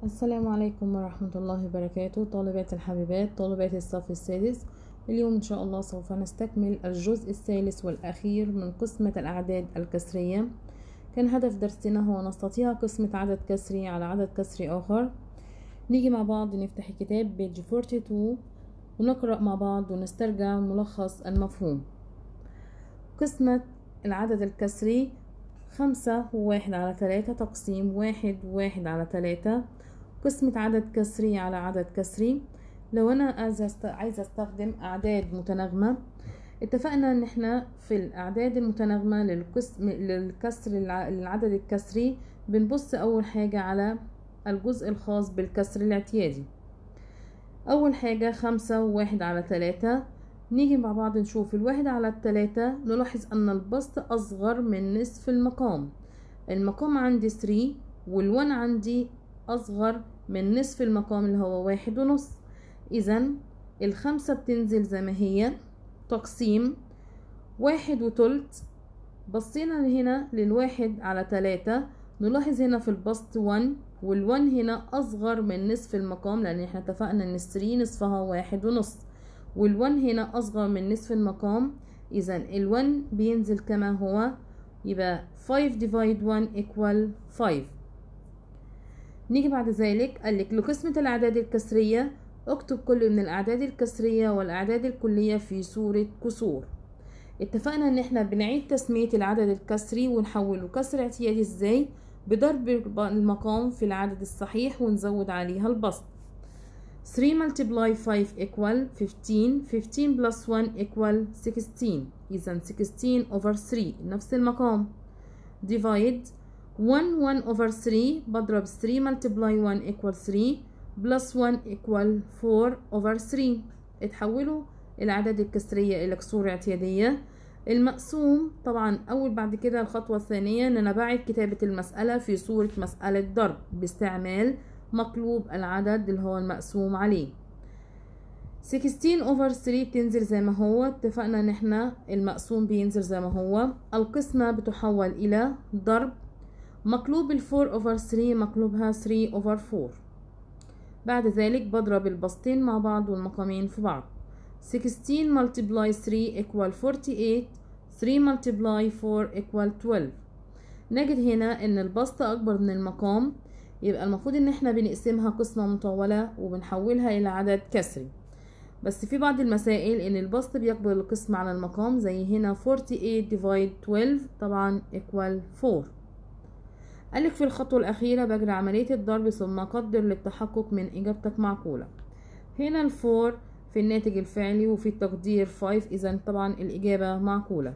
السلام عليكم ورحمة الله وبركاته طالبات الحبيبات طالبات الصف السادس اليوم إن شاء الله سوف نستكمل الجزء الثالث والأخير من قسمة الأعداد الكسرية كان هدف درسنا هو نستطيع قسمة عدد كسري على عدد كسري آخر نيجي مع بعض نفتح الكتاب بيج 42 ونقرأ مع بعض ونسترجع ملخص المفهوم قسمة العدد الكسري خمسة وواحد على تلاتة تقسيم واحد وواحد على تلاتة قسمة عدد كسري على عدد كسري لو أنا عايزة أستخدم أعداد متناغمة اتفقنا ان احنا في الاعداد المتناغمة للقسم للكسر العدد الكسري بنبص اول حاجة على الجزء الخاص بالكسر الاعتيادي اول حاجة خمسة وواحد على تلاتة نيجي مع بعض نشوف الواحد على التلاتة نلاحظ ان البسط اصغر من نصف المقام المقام عندي 3 والوان عندي اصغر من نصف المقام اللي هو واحد ونص اذا الخمسة بتنزل زي ما هي تقسيم واحد وتلت بصينا هنا للواحد على تلاتة نلاحظ هنا في البسط ون والون هنا أصغر من نصف المقام لأن احنا اتفقنا إن الثري نصفها واحد ونص والون هنا أصغر من نصف المقام إذا الون بينزل كما هو يبقى 5 divide 1 equal 5 نيجي بعد ذلك قالك لقسمة الأعداد الكسرية اكتب كل من الأعداد الكسرية والأعداد الكلية في صورة كسور اتفقنا ان احنا بنعيد تسمية العدد الكسري ونحوله كسر اعتيادي ازاي بضرب المقام في العدد الصحيح ونزود عليها البسط 3 multiply 5 equal 15 15 plus 1 equal 16 إذا 16 over 3 نفس المقام divide 1 1 over 3 بضرب 3 multiply 1 equal 3 plus 1 equal 4 over 3 اتحولوا الأعداد الكسرية إلى كسور اعتيادية المقسوم طبعا أول بعد كده الخطوة الثانية إن أنا بعد كتابة المسألة في صورة مسألة ضرب باستعمال مقلوب العدد اللي هو المقسوم عليه 16 over 3 بتنزل زي ما هو اتفقنا ان احنا المقسوم بينزل زي ما هو القسمة بتحول الى ضرب مقلوب ال 4 over 3 مقلوبها 3 over 4 بعد ذلك بضرب البسطين مع بعض والمقامين في بعض 16 multiply 3 equal 48 3 multiply 4 equal 12 نجد هنا ان البسط اكبر من المقام يبقى المفروض ان احنا بنقسمها قسمة مطولة وبنحولها الى عدد كسري بس في بعض المسائل ان البسط بيقبل القسم على المقام زي هنا 48 divide 12 طبعا equal 4 قالك في الخطوة الأخيرة بجري عملية الضرب ثم أقدر للتحقق من إجابتك معقولة هنا الفور في الناتج الفعلي وفي التقدير 5 إذا طبعا الإجابة معقولة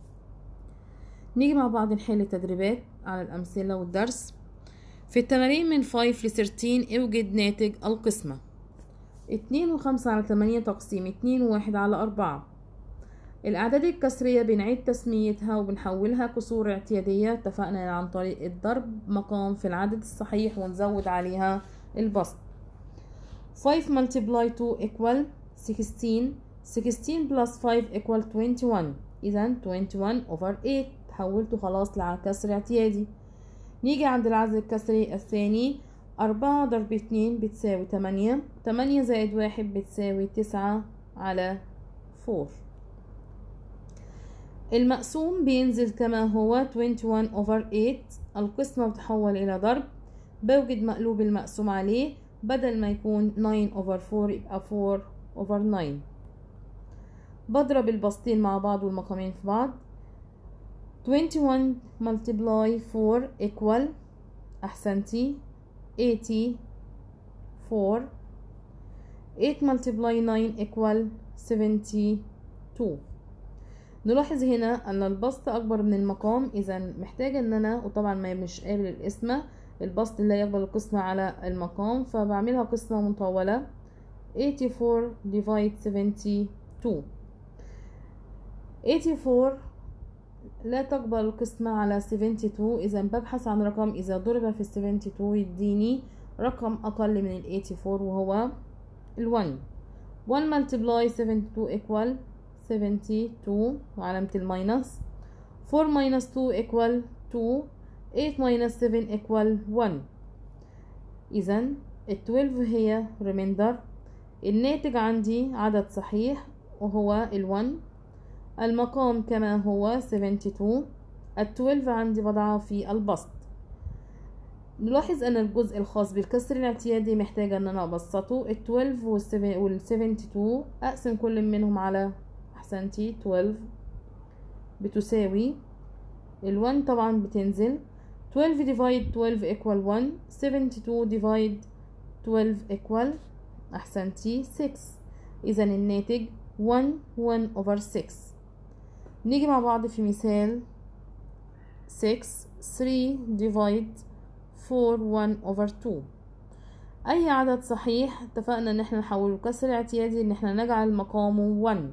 نيجي مع بعض نحل التدريبات على الأمثلة والدرس في التمارين من 5 ل 13 اوجد ناتج القسمة اتنين وخمسة على تمانية تقسيم اتنين وواحد على أربعة الأعداد الكسرية بنعيد تسميتها وبنحولها كسور اعتيادية اتفقنا عن طريق الضرب مقام في العدد الصحيح ونزود عليها البسط 5 multiply 2 equal 16 16 plus 5 equal 21 إذا 21 over 8 تحولته خلاص لكسر اعتيادي نيجي عند العدد الكسري الثاني أربعة ضرب اتنين بتساوي تمانية تمانية زائد واحد بتساوي تسعة على فور المقسوم بينزل كما هو 21 over 8 القسمة بتحول إلى ضرب بوجد مقلوب المقسوم عليه بدل ما يكون 9 over 4 يبقى 4 over 9 بضرب البسطين مع بعض والمقامين في بعض 21 multiply 4 equal أحسنتي 84 8 multiply 9 equal 72 نلاحظ هنا ان البسط اكبر من المقام اذا محتاجة ان انا وطبعا ما مش قابل القسمة البسط لا يقبل القسمة على المقام فبعملها قسمة مطولة 84 divide 72 84 لا تقبل القسمة على 72 اذا ببحث عن رقم اذا ضرب في 72 يديني رقم اقل من ال 84 وهو ال 1 1 multiply 72 equal 72 وعلامة الماينس 4 minus 2 equal 2 8 minus 7 equal 1 إذا ال 12 هي remainder الناتج عندي عدد صحيح وهو ال 1 المقام كما هو 72 ال 12 عندي بضعها في البسط نلاحظ ان الجزء الخاص بالكسر الاعتيادي محتاجة ان انا ابسطه ال 12 وال 72 اقسم كل منهم على احسنتي 12 بتساوي ال 1 طبعا بتنزل 12 divide 12 equal 1 72 divide 12 equal احسنتي 6 اذا الناتج 1 1 over 6 نيجي مع بعض في مثال 6 3 divide 4 1 over 2 أي عدد صحيح اتفقنا إن احنا نحوله كسر اعتيادي إن احنا نجعل مقامه 1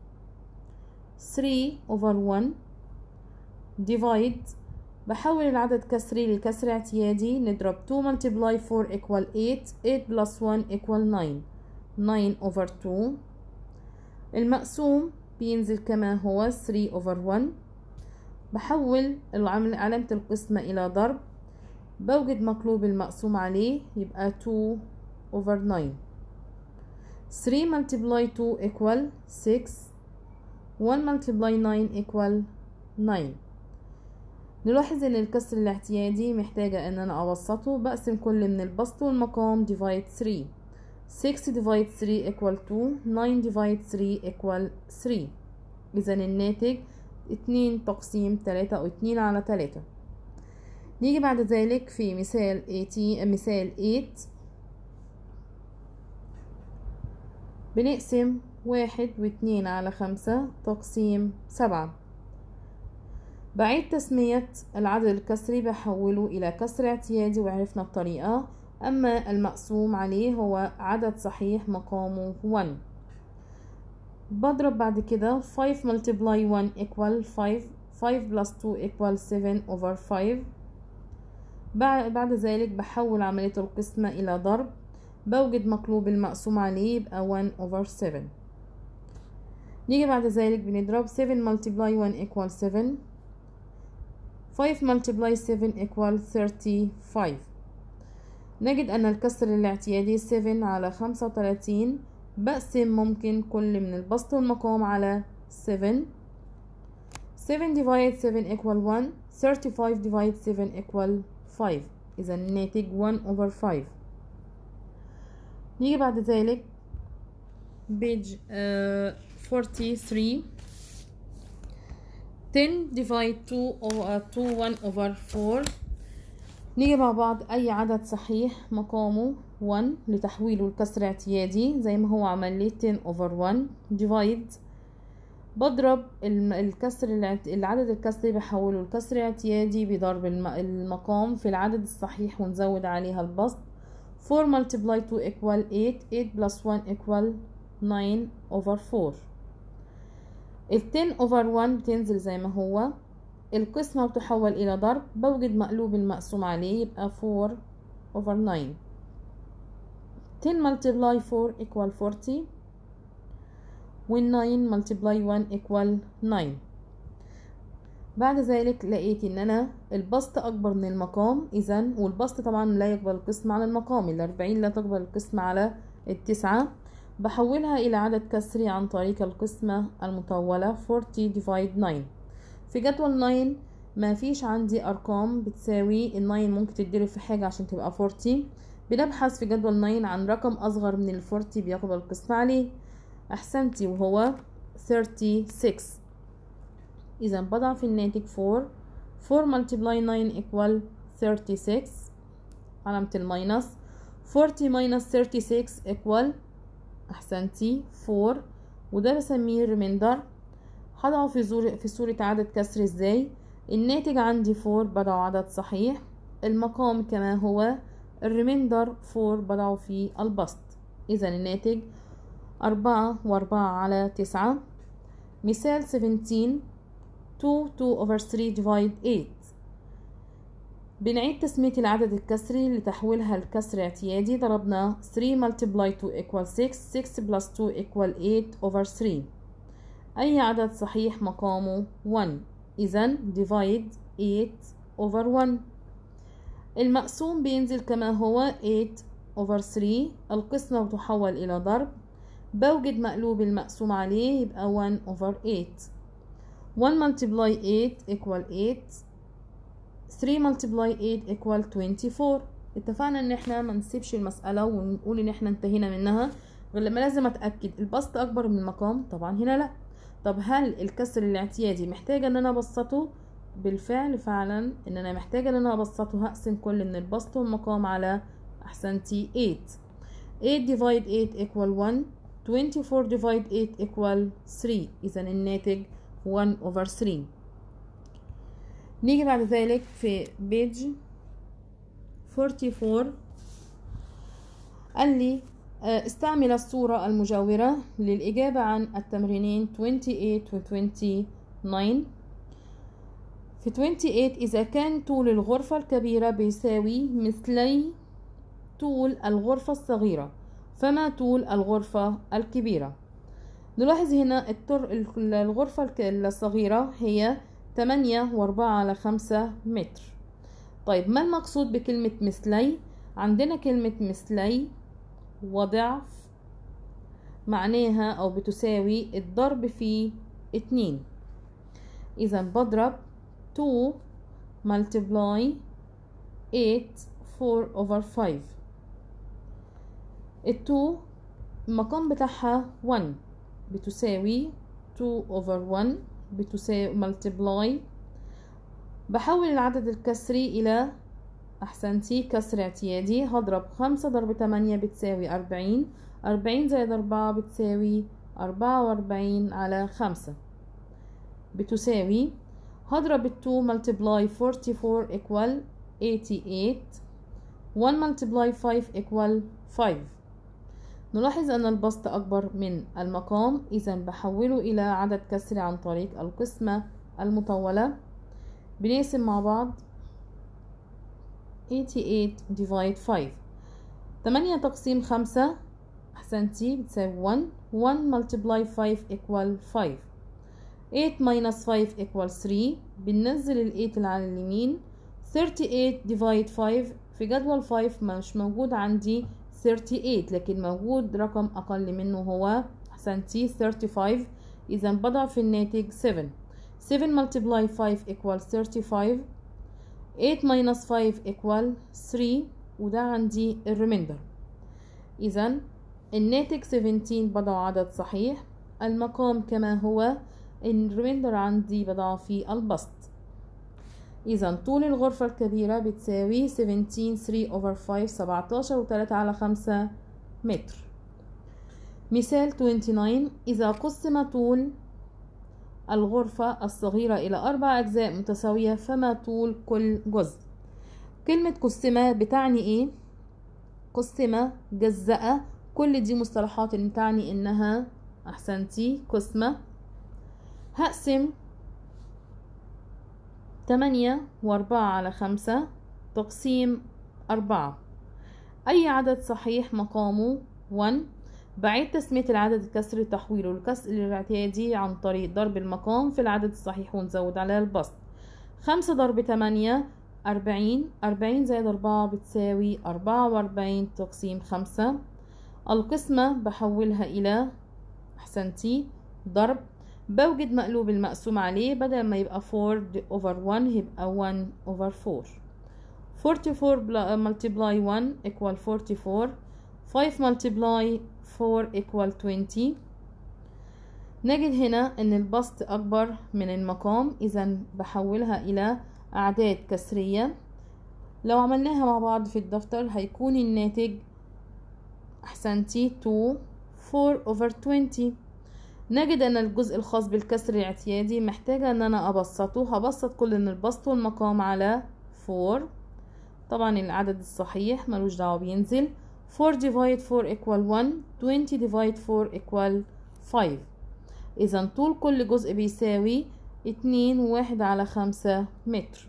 3 over 1 divide بحول العدد كسري لكسر اعتيادي نضرب 2 multiply 4 equal 8 8 plus 1 equal 9 9 over 2 المقسوم بينزل كما هو 3 over 1 بحول علامة القسمة إلى ضرب بوجد مقلوب المقسوم عليه يبقى 2 over 9 3 multiply 2 equal 6 1 multiply 9 equal 9 نلاحظ ان الكسر الاعتيادي محتاجة ان انا اوسطه بقسم كل من البسط والمقام divide 3 6 divide 3 equal 2 9 divide 3 equal 3 اذا الناتج 2 تقسيم 3 او 2 على 3 نيجي بعد ذلك في مثال 18 مثال 8 بنقسم واحد واتنين على خمسة تقسيم سبعة بعيد تسمية العدد الكسري بحوله إلى كسر اعتيادي وعرفنا الطريقة أما المقسوم عليه هو عدد صحيح مقامه 1 بضرب بعد كده 5 multiply 1 equal 5 5 plus 2 equal 7 over 5 بعد ذلك بحول عملية القسمة إلى ضرب بوجد مقلوب المقسوم عليه يبقى 1 over 7 نيجي بعد ذلك بنضرب 7 multiply 1 equal 7 5 multiply 7 equal 35 نجد أن الكسر الاعتيادي 7 على 35 بقسم ممكن كل من البسط والمقام على 7 7 divide 7 equal 1 35 divide 7 equal 5 إذا الناتج 1 over 5 نيجي بعد ذلك page uh, 43 10 divide 2 over 2 1 over 4 نيجي مع بعض أي عدد صحيح مقامه 1 لتحويله لكسر اعتيادي زي ما هو عمل لي 10 over 1 divide بضرب الكسر العدد الكسري بحوله لكسر اعتيادي بضرب المقام في العدد الصحيح ونزود عليها البسط 4 multiply 2 equal 8 8 plus 1 equal 9 over 4 ال 10 over 1 بتنزل زي ما هو القسمة بتحول إلى ضرب بوجد مقلوب المقسوم عليه يبقى 4 over 9 10 multiply 4 equal 40 وال 9 multiply 1 equal 9 بعد ذلك لقيت ان انا البسط اكبر من المقام اذا والبسط طبعا لا يقبل القسم على المقام الاربعين لا تقبل القسم على التسعة بحولها الى عدد كسري عن طريق القسمة المطولة 40 divide 9 في جدول 9 ما فيش عندي ارقام بتساوي ال 9 ممكن تتضرب في حاجة عشان تبقى 40 بنبحث في جدول 9 عن رقم اصغر من ال 40 بيقبل القسم عليه احسنتي وهو 36 اذا بضع في الناتج 4 4 multiply 9 equal 36 علامة الماينس 40 minus 36 equal احسنتي 4 وده بسميه remainder هضعه في صورة في صورة عدد كسر ازاي الناتج عندي 4 بضعه عدد صحيح المقام كما هو الريميندر 4 بضعه في البسط اذا الناتج أربعة وأربعة على تسعة مثال 17 2 2 over 3 divide 8 بنعيد تسمية العدد الكسري لتحويلها لكسر اعتيادي ضربنا 3 multiply 2 equal 6 6 plus 2 equal 8 over 3 أي عدد صحيح مقامه 1 إذا divide 8 over 1 المقسوم بينزل كما هو 8 over 3 القسمة وتحول إلى ضرب بوجد مقلوب المقسوم عليه يبقى 1 over 8 1 multiply 8 equal 8 3 multiply 8 equal 24 اتفقنا ان احنا ما نسيبش المسألة ونقول ان احنا انتهينا منها غير لما لازم اتأكد البسط اكبر من المقام طبعا هنا لا طب هل الكسر الاعتيادي محتاجة ان انا ابسطه بالفعل فعلا ان انا محتاجة ان انا ابسطه هقسم كل من البسط والمقام على احسنتي 8 8 divide 8 equal 1 24 divide 8 equal 3 اذا الناتج 1 over 3 نيجي بعد ذلك في بيج 44 قال لي استعمل الصورة المجاورة للإجابة عن التمرينين 28 و 29 في 28 إذا كان طول الغرفة الكبيرة بيساوي مثلي طول الغرفة الصغيرة فما طول الغرفة الكبيرة نلاحظ هنا الطر الغرفة الصغيرة هي 8 و4 على 5 متر طيب ما المقصود بكلمة مثلي عندنا كلمة مثلي وضعف معناها أو بتساوي الضرب في اتنين إذا بضرب 2 multiply 8 4 over 5 ال 2 المقام بتاعها 1 بتساوي 2 over 1 بتساوي multiply بحول العدد الكسري إلى أحسنتي كسر اعتيادي هضرب خمسة ضرب تمانية بتساوي أربعين أربعين زائد أربعة بتساوي أربعة وأربعين على خمسة بتساوي هضرب التو multiply forty four equal eighty eight one multiply five equal five نلاحظ أن البسط أكبر من المقام إذا بحوله إلى عدد كسري عن طريق القسمة المطولة بنقسم مع بعض 88 divide 5 8 تقسيم 5 أحسنتي بتساوي 1 1 multiply 5 equal 5 8 minus 5 equal 3 بننزل ال 8 اللي على اليمين 38 divide 5 في جدول 5 مش موجود عندي 38 لكن موجود رقم أقل منه هو أحسنتي 35 إذا بضع في الناتج 7 7 multiply 5 equal 35 8 minus 5 equal 3 وده عندي الريميندر إذا الناتج 17 بضع عدد صحيح المقام كما هو الريميندر عندي بضعه في البسط إذا طول الغرفة الكبيرة بتساوي 17 3 over 5 17 و 3 على 5 متر مثال 29 إذا قسم طول الغرفة الصغيرة إلى أربع أجزاء متساوية فما طول كل جزء كلمة قسمة بتعني إيه؟ قسمة جزأة كل دي مصطلحات اللي تعني إنها أحسنتي قسمة هقسم تمانية وأربعة على خمسة تقسيم أربعة أي عدد صحيح مقامه 1 بعيد تسمية العدد الكسري تحويله للكسر الاعتيادي عن طريق ضرب المقام في العدد الصحيح ونزود عليها البسط خمسة ضرب تمانية أربعين أربعين زائد أربعة بتساوي أربعة وأربعين تقسيم خمسة القسمة بحولها إلى أحسنتي ضرب بوجد مقلوب المقسوم عليه بدل ما يبقى 4 over 1 يبقى 1 over 4 44 multiply 1 equal 44 5 multiply 4 equal 20 نجد هنا ان البسط اكبر من المقام اذا بحولها الى اعداد كسرية لو عملناها مع بعض في الدفتر هيكون الناتج احسنتي 2 4 over 20 نجد ان الجزء الخاص بالكسر الاعتيادي محتاجة ان انا ابسطه هبسط كل من البسط والمقام على 4 طبعا العدد الصحيح ملوش دعوة بينزل 4 divide 4 equal 1 20 divide 4 equal 5 إذا طول كل جزء بيساوي اتنين وواحد على خمسة متر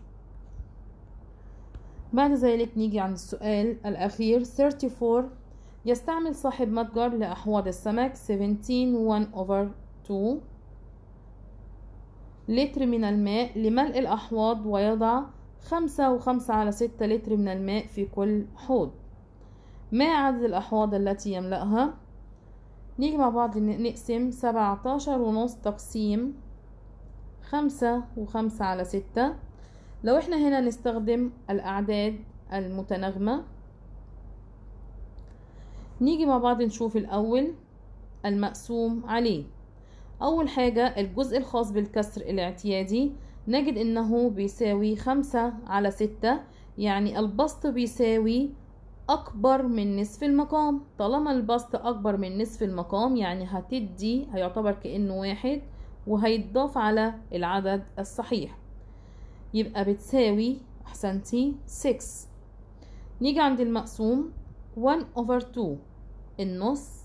بعد ذلك نيجي عند السؤال الأخير 34 يستعمل صاحب متجر لأحواض السمك 17 1 over 2 لتر من الماء لملء الأحواض ويضع خمسة وخمسة على ستة لتر من الماء في كل حوض ما عدد الأحواض التي يملأها نيجي مع بعض نقسم سبعتاشر ونص تقسيم خمسة وخمسة على ستة لو احنا هنا نستخدم الأعداد المتناغمة نيجي مع بعض نشوف الأول المقسوم عليه أول حاجة الجزء الخاص بالكسر الاعتيادي نجد إنه بيساوي خمسة على ستة يعني البسط بيساوي أكبر من نصف المقام طالما البسط أكبر من نصف المقام يعني هتدي هيعتبر كأنه واحد وهيتضاف على العدد الصحيح يبقى بتساوي أحسنتي 6 نيجي عند المقسوم 1 over 2 النص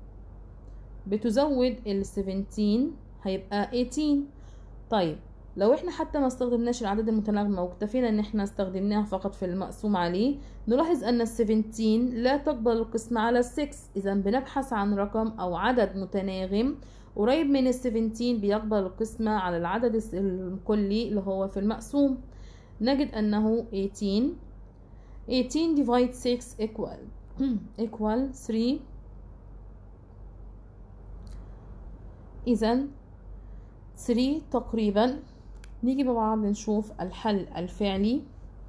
بتزود ال 17 هيبقى 18 طيب لو احنا حتى ما استخدمناش العدد المتناغمة واكتفينا ان احنا استخدمناها فقط في المقسوم عليه نلاحظ ان ال 17 لا تقبل القسمة على ال 6 اذا بنبحث عن رقم او عدد متناغم قريب من ال 17 بيقبل القسمة على العدد الكلي اللي هو في المقسوم نجد انه 18 18 divide 6 equal equal 3 إذا 3 تقريبا نيجي مع بعض نشوف الحل الفعلي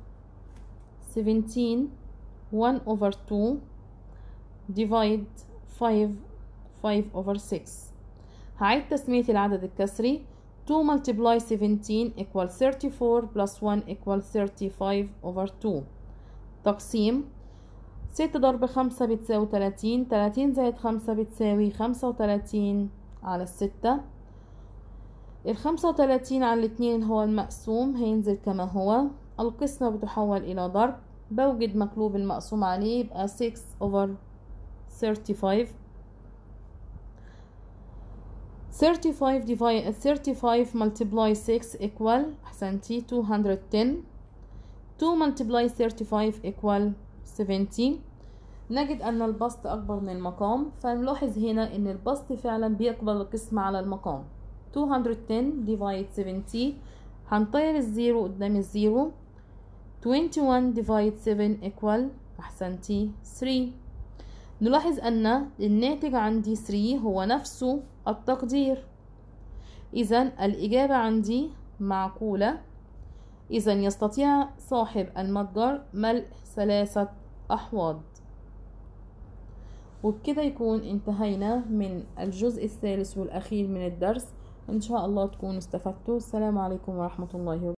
17 1 over 2 divide 5 5 over 6 هعيد تسمية العدد الكسري 2 multiply 17 equal 34 plus 1 equal 35 over 2 تقسيم ستة ضرب خمسة بتساوي تلاتين تلاتين زائد خمسة بتساوي خمسة وتلاتين على الستة الخمسة وتلاتين على الاتنين هو المقسوم هينزل كما هو القسمة بتحول إلى ضرب بوجد مقلوب المقسوم عليه يبقى 6 over 35 35 divide 35 multiply 6 equal أحسنتي 210 2 multiply 35 equal 70 نجد أن البسط أكبر من المقام فنلاحظ هنا أن البسط فعلا بيقبل القسمة على المقام 210 divide 70 هنطير الزيرو قدام الزيرو 21 divide 7 equal أحسنتي 3 نلاحظ أن الناتج عندي 3 هو نفسه التقدير إذا الإجابة عندي معقولة إذا يستطيع صاحب المتجر ملء ثلاثة أحواض وبكده يكون انتهينا من الجزء الثالث والأخير من الدرس إن شاء الله تكونوا استفدتوا السلام عليكم ورحمة الله وبركاته